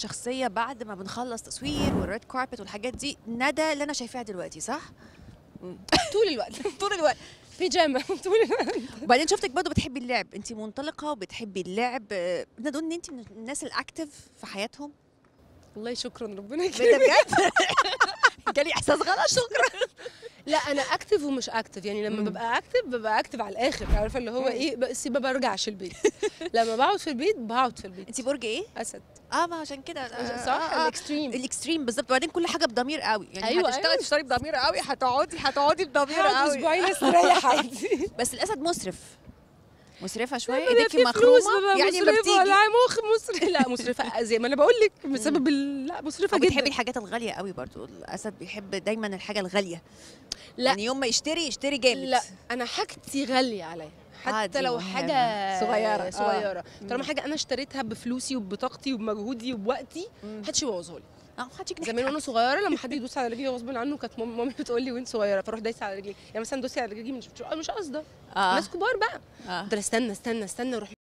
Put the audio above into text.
شخصيه بعد ما بنخلص تصوير والريد كاربت والحاجات دي ندى اللي انا شايفاها دلوقتي صح طول الوقت طول الوقت بيجامه طول الوقت وبعدين شفتك برضه بتحبي اللعب انت منطلقه وبتحبي اللعب آه، نقدر نقول ان انت من الناس الاكتف في حياتهم والله شكرا ربنا ده يكرمك بجد جالي احساس غلط شكرا لا انا اكتف ومش اكتف يعني لما مم. ببقى اكتف ببقى اكتف على الاخر عارفه اللي هو ايه بس ما برجعش البيت لما بقعد في البيت بقعد في البيت انت برج ايه اسد اه ما عشان كده آه، صح آه، آه. الاكستريم الاكستريم بالظبط وبعدين كل حاجه بضمير قوي يعني أيوة، هتشتغلي أيوة. تشتغلي بضمير قوي هتقعدي هتقعدي بضمير هقعد قوي اسبوعين استريح عادي بس الاسد مسرف مسرفه شويه لا ايديكي في فلوس مخرومه ببقى يعني ما مصرفة بتيجي لا مخ مصرفة لا مصرفة زي ما انا بقول لك بسبب ال... لا مصرفة وبتحبي جدا الحاجات الغاليه قوي برضو الاسد بيحب دايما الحاجه الغاليه لا. يعني يوم ما يشتري يشتري جامد لا انا حاجتي غالية عليا آه، حتى دي لو مهمة. حاجة صغيرة. آه. صغيرة طالما مم. حاجة أنا اشتريتها بفلوسي وبطاقتي وبمجهودي وبوقتي مم. محدش يبوظها لي اه محدش يجي زمان وانا صغيره لما حد يدوس على رجلي غصب عنه كانت مام- مامي بتقول لي وانت صغيره فاروح دايسه على رجلي يعني مثلا دوسي على رجلي مش مش قصده اه ناس كبار بقى اه افضل استنى استنى استنى اروح